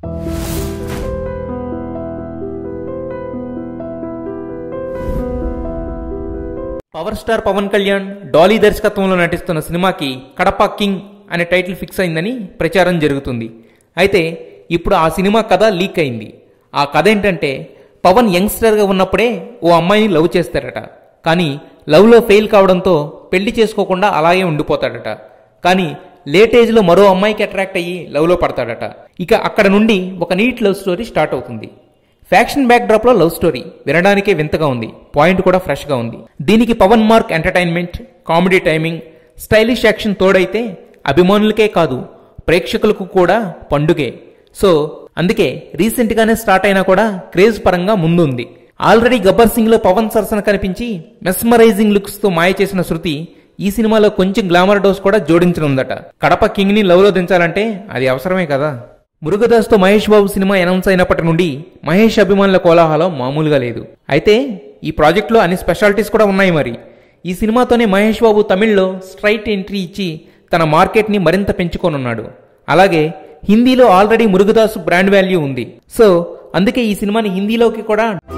power star Pawan Kalyan Dolly దర్శకత్వంలో నటిస్తున్న సినిమాకి కడప కింగ్ అనే టైటిల్ ఫిక్స్ అయిందని ప్రచారం జరుగుతుంది అయితే ఇప్పుడు ఆ సినిమా కథ లీక్ అయింది ఆ కథ ఏంటంటే పవన్ యంగ్స్టర్గా ఉన్నప్పుడే ఓ అమ్మాయిని లవ్ చేస్తాడట కానీ లవ్లో ఫెయిల్ కావడంతో పెళ్లి చేసుకోకుండా అలాగే ఉండిపోతాడట కానీ లేట్ ఏజ్లో మరో అమ్మాయికి అట్రాక్ట్ అయ్యి లవ్లో పడతాడట ఇక అక్కడ నుండి ఒక నీట్ లవ్ స్టోరీ స్టార్ట్ అవుతుంది ఫ్యాక్షన్ బ్యాక్ డ్రాప్ లో లవ్ స్టోరీ వినడానికే వింతగా ఉంది పాయింట్ కూడా ఫ్రెష్ గా ఉంది దీనికి Pawan mark entertainment comedy timing stylish action తోడైతే అభిమానులకే కాదు ప్రేక్షకులకు కూడా పండుగే సో అందుకే రీసెంట్ గానే స్టార్ట్ అయినా కూడా క్రేజ్ పరంగా ముందుంది ఆల్రెడీ గబ్బర్ సింగ్ లో పవన్ సరసన కనిపించి మెస్మరైజింగ్ లుక్స్ తో మాయ చేసిన శృతి ఈ సినిమాలో కొంచెం గ్లామర్ డోస్ కూడా జోడించనుందట కడప కింగ్ ని లవ్ లో దించాలంటే అది అవసరమే కదా మురుగదాస్తో మహేష్ బాబు సినిమా అనౌన్స్ అయినప్పటి నుండి మహేష్ అభిమానుల కోలాహలం మామూలుగా లేదు అయితే ఈ ప్రాజెక్టులో అన్ని స్పెషాలిటీస్ కూడా ఉన్నాయి మరి ఈ సినిమాతోనే మహేష్ బాబు తమిళ్లో స్ట్రైట్ ఎంట్రీ ఇచ్చి తన మార్కెట్ని మరింత పెంచుకోనున్నాడు అలాగే హిందీలో ఆల్రెడీ మురుగదాసు బ్రాండ్ వాల్యూ ఉంది సో అందుకే ఈ సినిమాని హిందీలోకి కూడా